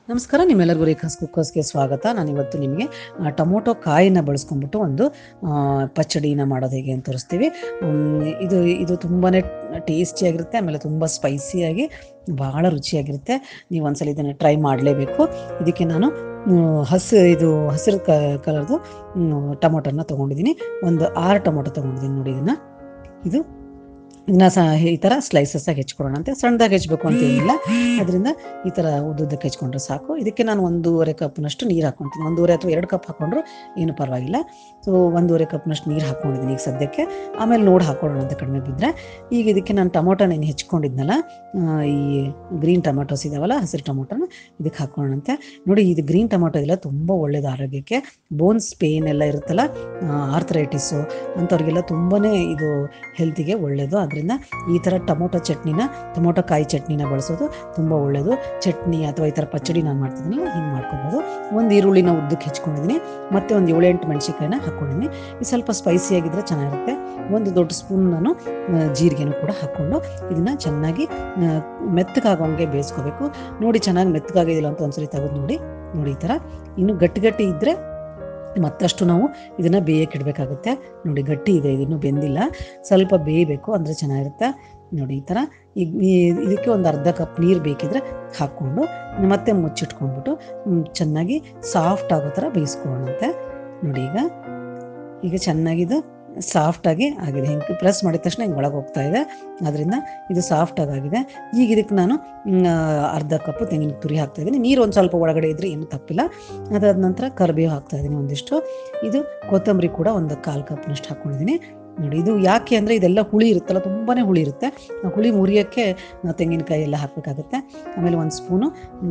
ನಮಸ್ಕಾರ ನಿಮ್ಮೆಲ್ಲರಿಗೂ ರೇಖಾಸ್ ಕುಕ್ಕರ್ಸ್ಗೆ ಸ್ವಾಗತ ನಾನು ಇವತ್ತು ನಿಮಗೆ ಆ, ಟೊಮೊಟೊ ಕಾಯಿನ ಬಳಸ್ಕೊಂಡ್ಬಿಟ್ಟು ಒಂದು ಆ, ಪಚ್ಚಡಿನ ಮಾಡೋದು ಹೇಗೆ ಅಂತ ತೋರಿಸ್ತೀವಿ ಮ್, ಇದು ಇದು ತುಂಬಾ ಟೇಸ್ಟಿಯಾಗಿರುತ್ತೆ ಆಮೇಲೆ ತುಂಬ ಸ್ಪೈಸಿಯಾಗಿ ಭಾಳ ರುಚಿಯಾಗಿರುತ್ತೆ ನೀವು ಒಂದ್ಸಲ ಇದನ್ನು ಟ್ರೈ ಮಾಡಲೇಬೇಕು ಇದಕ್ಕೆ ನಾನು ಮ್, ಹಸಿ ಇದು ಹಸಿರು ಕ ಕಲರ್ದು ಟೊಮೊಟೊನ ತೊಗೊಂಡಿದ್ದೀನಿ ಒಂದು ಆರು ಟೊಮೊಟೊ ತೊಗೊಂಡಿದ್ದೀನಿ ನೋಡಿ ಇದನ್ನು ಇದು ಇದನ್ನ ಸ ಈ ಥರ ಸ್ಲೈಸಸ್ ಆಗಿ ಹೆಚ್ಕೊಳ್ಳೋಣ ಅಂತ ಸಣ್ಣದಾಗಿ ಹೆಚ್ಬೇಕು ಅಂತ ಏನಿಲ್ಲ ಅದರಿಂದ ಈ ಥರ ಉದ್ದುದ್ದಕ್ಕೆ ಹೆಚ್ಕೊಂಡ್ರೆ ಸಾಕು ಇದಕ್ಕೆ ನಾನು ಒಂದೂವರೆ ಕಪ್ನಷ್ಟು ನೀರು ಹಾಕ್ಕೊತೀನಿ ಒಂದೂವರೆ ಅಥವಾ ಎರಡು ಕಪ್ ಹಾಕೊಂಡ್ರು ಏನು ಪರವಾಗಿಲ್ಲ ಸೊ ಒಂದೂವರೆ ಕಪ್ನಷ್ಟು ನೀರು ಹಾಕ್ಕೊಂಡಿದ್ದೀನಿ ಈಗ ಸದ್ಯಕ್ಕೆ ಆಮೇಲೆ ನೋಡಿ ಹಾಕೊಳ್ಳೋಣ ಅಂತ ಕಡಿಮೆ ಬಿದ್ದರೆ ಈಗ ಇದಕ್ಕೆ ನಾನು ಟೊಮೊಟೊ ನಾನು ಹೆಚ್ಕೊಂಡಿದ್ನಲ್ಲ ಆ, ಈ ಗ್ರೀನ್ ಟೊಮೊಟೊಸ್ ಇದಾವಲ್ಲ ಹಸಿರು ಟೊಮೊಟೊನ ಇದಕ್ಕೆ ಹಾಕೊಳ್ಳೋಣಂತೆ ನೋಡಿ ಇದು ಗ್ರೀನ್ ಟೊಮೊಟೊ ಎಲ್ಲ ತುಂಬ ಒಳ್ಳೇದು ಆರೋಗ್ಯಕ್ಕೆ ಬೋನ್ಸ್ ಪೇನ್ ಎಲ್ಲ ಇರುತ್ತಲ್ಲ ಆರ್ಥರೈಟಿಸು ಅಂಥವ್ರಿಗೆಲ್ಲ ತುಂಬಾ ಇದು ಹೆಲ್ತಿಗೆ ಒಳ್ಳೆಯದು ಅದರಿಂದ ಈ ಥರ ಟೊಮೊಟೊ ಚಟ್ನಿನ ಟೊಮೊಟೊ ಕಾಯಿ ಚಟ್ನಿನ ಬಳಸೋದು ತುಂಬ ಒಳ್ಳೆಯದು ಚಟ್ನಿ ಅಥವಾ ಈ ಥರ ಪಚ್ಚಡಿ ನಾನು ಮಾಡ್ತಿದ್ದೀನಲ್ಲ ಹಿಂಗೆ ಮಾಡ್ಕೊಬೋದು ಒಂದು ಈರುಳ್ಳಿನ ಉದ್ದಕ್ಕೆ ಹೆಚ್ಕೊಂಡಿದ್ದೀನಿ ಮತ್ತು ಒಂದು ಏಳೆಂಟು ಮೆಣಸಿಕಾಯಿನ ಹಾಕ್ಕೊಂಡಿದ್ದೀನಿ ಇದು ಸ್ವಲ್ಪ ಸ್ಪೈಸಿ ಆಗಿದ್ರೆ ಚೆನ್ನಾಗಿರುತ್ತೆ ಒಂದು ದೊಡ್ಡ ಸ್ಪೂನ್ ನಾನು ಆ, ಜೀರಿಗೆನೂ ಕೂಡ ಹಾಕ್ಕೊಂಡು ಇದನ್ನು ಚೆನ್ನಾಗಿ ಆ, ಮೆತ್ತಗಾಗೋಂಗೆ ಬೇಯಿಸ್ಕೋಬೇಕು ನೋಡಿ ಚೆನ್ನಾಗಿ ಮೆತ್ತಗಾಗಿದಿಲ್ಲ ಅಂತ ಒಂದ್ಸರಿ ತೆಗೆದು ನೋಡಿ ನೋಡಿ ಈ ಥರ ಇನ್ನು ಗಟ್ಟಿ ಗಟ್ಟಿ ಇದ್ದರೆ ಮತ್ತಷ್ಟು ನಾವು ಇದನ್ನು ಬೇಯಕ್ಕೆ ಇಡಬೇಕಾಗುತ್ತೆ ನೋಡಿ ಗಟ್ಟಿ ಇದೆ ಇದಿನ್ನೂ ಬೆಂದಿಲ್ಲ ಸ್ವಲ್ಪ ಬೇಯಬೇಕು ಅಂದರೆ ಚೆನ್ನಾಗಿರುತ್ತೆ ನೋಡಿ ಈ ಥರ ಈಗ ಈ- ಇದಕ್ಕೆ ಒಂದು ಅರ್ಧ ಕಪ್ ನೀರು ಬೇಕಿದ್ರೆ ಹಾಕ್ಕೊಂಡು ಮತ್ತೆ ಮುಚ್ಚಿಟ್ಕೊಂಡ್ಬಿಟ್ಟು ಮ್, ಚೆನ್ನಾಗಿ ಸಾಫ್ಟ್ ಆಗೋ ಥರ ಬೇಯಿಸ್ಕೊಳ್ಳೋಣಂತೆ ನೋಡಿ ಈಗ ಈಗ ಚೆನ್ನಾಗಿದು ಸಾಫ್ಟಾಗಿ ಆಗಿದೆ ಹಿಂಗೆ ಪ್ರೆಸ್ ಮಾಡಿದ ತಕ್ಷಣ ಹಿಂಗೆ ಒಳಗೆ ಹೋಗ್ತಾ ಇದೆ ಅದರಿಂದ ಇದು ಸಾಫ್ಟಾಗಿ ಆಗಿದೆ ಈಗ ಇದಕ್ಕೆ ನಾನು ಮ್, ಅರ್ಧ ಕಪ್ಪು ತೆಂಗಿನ ತುರಿ ಹಾಕ್ತಾ ಇದ್ದೀನಿ ನೀರು ಒಂದು ಸ್ವಲ್ಪ ಒಳಗಡೆ ಇದ್ರೆ ಏನು ತಪ್ಪಿಲ್ಲ ಅದಾದ ನಂತರ ಕರಿಬೇವು ಹಾಕ್ತಾ ಇದ್ದೀನಿ ಒಂದಿಷ್ಟು ಇದು ಕೊತ್ತಂಬರಿ ಕೂಡ ಒಂದು ಕಾಲು ಕಪ್ನಷ್ಟು ಹಾಕ್ಕೊಂಡಿದ್ದೀನಿ ನೋಡಿ ಇದು ಯಾಕೆ ಅಂದರೆ ಇದೆಲ್ಲ ಹುಳಿ ಇರುತ್ತಲ್ಲ ತುಂಬಾ ಹುಳಿ ಇರುತ್ತೆ ಆ ಹುಳಿ ಮುರಿಯೋಕ್ಕೆ ನಾವು ತೆಂಗಿನಕಾಯಿ ಎಲ್ಲ ಹಾಕಬೇಕಾಗುತ್ತೆ ಆಮೇಲೆ ಒಂದು ಸ್ಪೂನು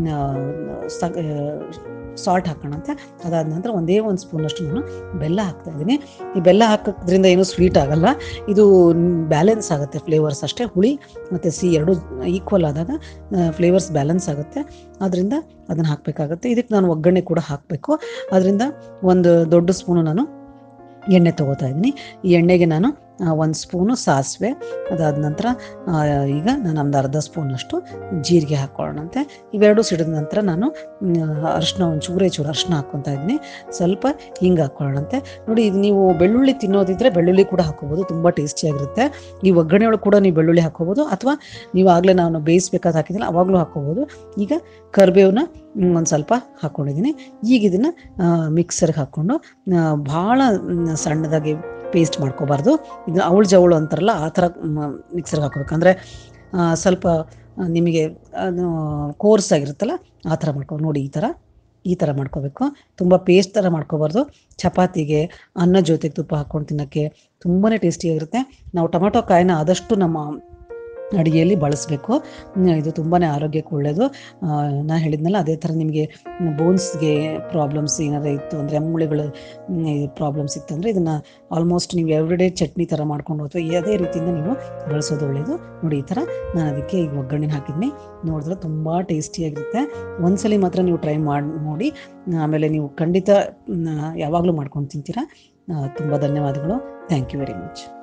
ಸಾಲ್ಟ್ ಹಾಕೋಣಂತೆ ಅದಾದ ನಂತರ ಒಂದೇ ಒಂದು ಸ್ಪೂನಷ್ಟು ನಾನು ಬೆಲ್ಲ ಹಾಕ್ತಾ ಇದ್ದೀನಿ ಈ ಬೆಲ್ಲ ಹಾಕೋದ್ರಿಂದ ಏನು ಸ್ವೀಟ್ ಆಗಲ್ಲ ಇದು ಬ್ಯಾಲೆನ್ಸ್ ಆಗುತ್ತೆ ಫ್ಲೇವರ್ಸ್ ಅಷ್ಟೇ ಹುಳಿ ಮತ್ತು ಸಿಹಿ ಎರಡು ಈಕ್ವಲ್ ಆದಾಗ ಫ್ಲೇವರ್ಸ್ ಬ್ಯಾಲೆನ್ಸ್ ಆಗುತ್ತೆ ಅದರಿಂದ ಅದನ್ನು ಹಾಕಬೇಕಾಗುತ್ತೆ ಇದಕ್ಕೆ ನಾನು ಒಗ್ಗರಣೆ ಕೂಡ ಹಾಕಬೇಕು ಅದರಿಂದ ಒಂದು ದೊಡ್ಡ ಸ್ಪೂನು ನಾನು ಎಣ್ಣೆ ತೊಗೋತಾ ಇದ್ದೀನಿ ಈ ಎಣ್ಣೆಗೆ ನಾನು ಒಂದು ಸ್ಪೂನು ಸಾಸಿವೆ ಅದಾದ ನಂತರ ಆ, ಈಗ ನಾನು ಒಂದು ಅರ್ಧ ಸ್ಪೂನಷ್ಟು ಜೀರಿಗೆ ಹಾಕ್ಕೊಳ್ಳೋಣಂತೆ ಇವೆರಡು ಸಿಡಿದ ನಂತರ ನಾನು ಅರಿಶಿನ ಒಂದು ಚೂರೇ ಚೂರು ಅರಿಶಿನ ಹಾಕ್ಕೊತಾ ಇದ್ದೀನಿ ಸ್ವಲ್ಪ ಹಿಂಗೆ ಹಾಕ್ಕೊಳ್ಳೋಣಂತೆ ನೋಡಿ ಇದು ನೀವು ಬೆಳ್ಳುಳ್ಳಿ ತಿನ್ನೋದಿದ್ರೆ ಬೆಳ್ಳುಳ್ಳಿ ಕೂಡ ಹಾಕೋಬೋದು ತುಂಬ ಟೇಸ್ಟಿಯಾಗಿರುತ್ತೆ ಈ ಒಗ್ಗರಣೆ ಒಳಗೆ ಕೂಡ ನೀವು ಬೆಳ್ಳುಳ್ಳಿ ಹಾಕೋಬೋದು ಅಥವಾ ನೀವು ಆಗಲೇ ನಾನು ಬೇಯಿಸ್ಬೇಕಾದ ಹಾಕಿದ್ರೆ ಅವಾಗಲೂ ಹಾಕೋಬೋದು ಈಗ ಕರಿಬೇವನ್ನ ಒಂದು ಸ್ವಲ್ಪ ಹಾಕ್ಕೊಂಡಿದ್ದೀನಿ ಈಗ ಇದನ್ನು ಮಿಕ್ಸರ್ಗೆ ಹಾಕ್ಕೊಂಡು ಭಾಳ ಸಣ್ಣದಾಗಿ ಪೇಸ್ಟ್ ಮಾಡ್ಕೋಬಾರ್ದು ಇದು ಅವಳು ಜವಳು ಅಂತಾರಲ್ಲ ಆ ಥರ ಮಿಕ್ಸರ್ಗೆ ಹಾಕೋಬೇಕು ಅಂದರೆ ಸ್ವಲ್ಪ ಆ, ನಿಮಗೆ ಅದು ಕೋರ್ಸ್ ಆಗಿರುತ್ತಲ್ಲ ಆ ಥರ ಮಾಡ್ಕೊ ನೋಡಿ ಈ ಥರ ಈ ಥರ ಮಾಡ್ಕೋಬೇಕು ತುಂಬ ಪೇಸ್ಟ್ ಥರ ಮಾಡ್ಕೋಬಾರ್ದು ಚಪಾತಿಗೆ ಅನ್ನ ಜೊತೆಗೆ ತುಪ್ಪ ಹಾಕ್ಕೊಂಡು ತಿನ್ನೋಕ್ಕೆ ತುಂಬಾ ಟೇಸ್ಟಿಯಾಗಿರುತ್ತೆ ನಾವು ಟೊಮೊಟೊ ಕಾಯಿನ ಆದಷ್ಟು ನಮ್ಮ ಅಡುಗೆಯಲ್ಲಿ ಬಳಸಬೇಕು ಇದು ತುಂಬಾ ಆರೋಗ್ಯಕ್ಕೆ ಒಳ್ಳೆಯದು ನಾನು ಹೇಳಿದ್ನಲ್ಲ ಅದೇ ಥರ ನಿಮಗೆ ಬೋನ್ಸ್ಗೆ ಪ್ರಾಬ್ಲಮ್ಸ್ ಏನಾದ್ರು ಇತ್ತು ಅಂದರೆ ಮೂಳೆಗಳು ಪ್ರಾಬ್ಲಮ್ಸ್ ಇತ್ತು ಅಂದರೆ ಇದನ್ನು ಆಲ್ಮೋಸ್ಟ್ ನೀವು ಎವ್ರಿಡೇ ಚಟ್ನಿ ಥರ ಮಾಡ್ಕೊಂಡು ಅಥವಾ ಯಾವುದೇ ರೀತಿಯಿಂದ ನೀವು ಬಳಸೋದು ಒಳ್ಳೆಯದು ನೋಡಿ ಈ ಥರ ನಾನು ಅದಕ್ಕೆ ಈಗ ಒಗ್ಗರಣೆ ಹಾಕಿದ್ದೀನಿ ನೋಡಿದ್ರೆ ತುಂಬ ಟೇಸ್ಟಿಯಾಗಿರುತ್ತೆ ಒಂದ್ಸಲಿ ಮಾತ್ರ ನೀವು ಟ್ರೈ ಮಾಡಿ ನೋಡಿ ಆಮೇಲೆ ನೀವು ಖಂಡಿತ ಯಾವಾಗಲೂ ಮಾಡ್ಕೊಂಡು ತಿಂತೀರಾ ತುಂಬ ಧನ್ಯವಾದಗಳು ಥ್ಯಾಂಕ್ ಯು ವೆರಿ ಮಚ್